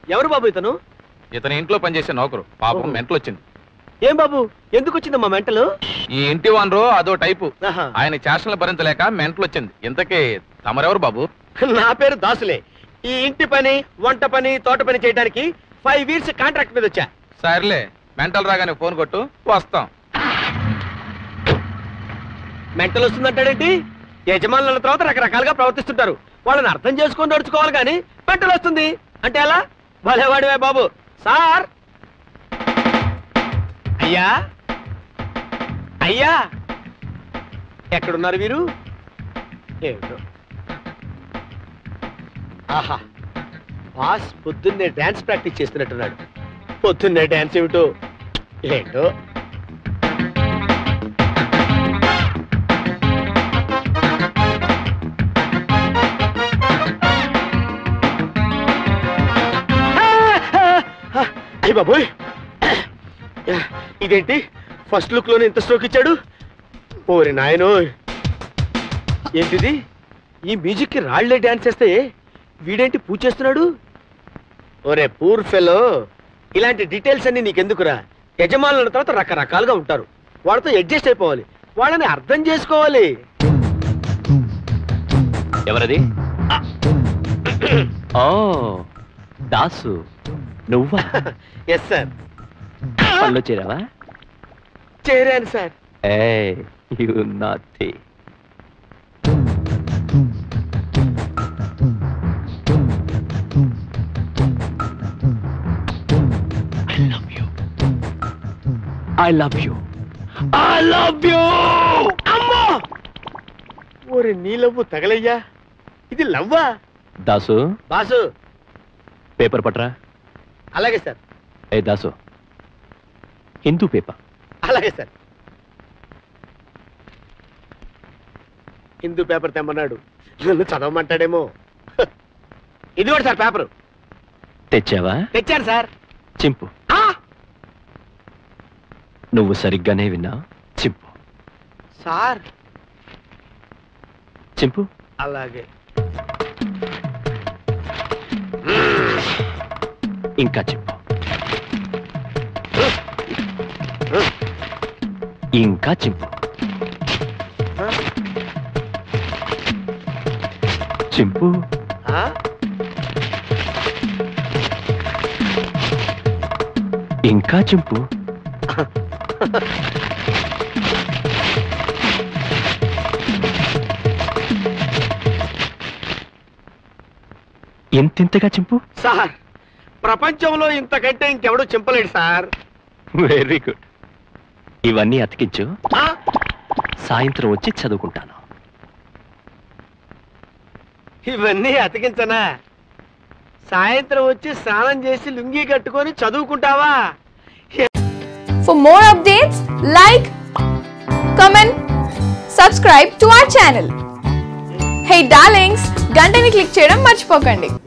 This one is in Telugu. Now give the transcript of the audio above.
ఎవరు బాబు ఇతను ఇతని ఇంట్లో పనిచేసే నౌకరు పాపం ఓహో. మెంటలు వచ్చింది ఏం బాబు ఎందుకు వచ్చిందమ్మా మెంటలు ఈ ఇంటి వనరు అదో టైపు ఆహా. ఆయన చేష్టలు భరించలేక మెంటలు వచ్చింది ఇంతకీ తమరెవరు బాబు నా పేరు దాసులే ఈ ఇంటి పని వంట పని తోట పని చేయడానికి ఫైవ్ ఇయర్స్ కాంట్రాక్ట్ మీద వచ్చా సర్లే మెంటల్ రాగానే ఫోన్ కొట్టు వస్తాం మెంటల్ వస్తుందంటాడేంటి యజమానుల తర్వాత రకరకాలుగా ప్రవర్తిస్తుంటారు వాళ్ళని అర్థం చేసుకొని నడుచుకోవాలి కానీ మెంటల్ వస్తుంది అంటే ఎలా భలేవాడివే బాబు సార్ అయ్యా అయ్యా ఎక్కడున్నారు వీరు ఏమిటో ఆహా బాస్ పొద్దున్నే డాన్స్ ప్రాక్టీస్ చేస్తున్నట్టున్నాడు పొద్దున్నే డాన్స్ ఏమిటో ఏంటో అయ్య బాబోయ్ ఇదేంటి ఫస్ట్ లుక్ లోనే ఇంత స్ట్రోక్ ఇచ్చాడు ఓరి నాయనో ఏంటిది ఈ మ్యూజిక్ కి రాళ్లే డాన్స్ చేస్తే వీడేంటి పూజ చేస్తున్నాడు ఓరే పూర్ ఫెలో ఇలాంటి డీటెయిల్స్ అన్ని నీకెందుకురా యజమానుల తర్వాత రకరకాలుగా ఉంటారు వాళ్ళతో అడ్జస్ట్ అయిపోవాలి వాళ్ళని అర్థం చేసుకోవాలి ఎవరది ఓ దాసు నువ్వా ఎస్ సార్ పళ్ళు చేరావా చేరాను సార్ ఏ you naughty I love you I love you I love you అమ్మో ఓరి నీ లవ్వు తగలయ్యా ఇది లవ్వా దాసు బాసు పేపర్ పట్రా అలాగే సార్ ఏ దాసు హిందూ పేపర్ అలాగే సార్ హిందూ పేపర్ తెమ్మన్నాడు నన్ను చదవమంటాడేమో హ. ఇది కూడా సార్ పేపరు తెచ్చావా తెచ్చాను సార్ చింపు ఆ! నువ్వు సరిగ్గానే విన్నా చింపు సార్ చింపు అలాగే ఇంకా చింపు ఇంకా చింపు చింపు ఆ? ఇంకా చింపు ఎంతింతగా చింపు సార్ ప్రపంచంలో ఇంతకంటే ఇంకెవడూ చింపలేడు సార్ వెరీ గుడ్ ఇవన్నీ అతికించు ఆ? సాయంత్రం వచ్చి చదువుకుంటాను ఇవన్నీ అతికించనా సాయంత్రం వచ్చి స్నానం చేసి లుంగీ కట్టుకొని చదువుకుంటావా For more updates, like, comment, subscribe to our channel. Hey darlings, గంటని click చేయడం మర్చిపోకండి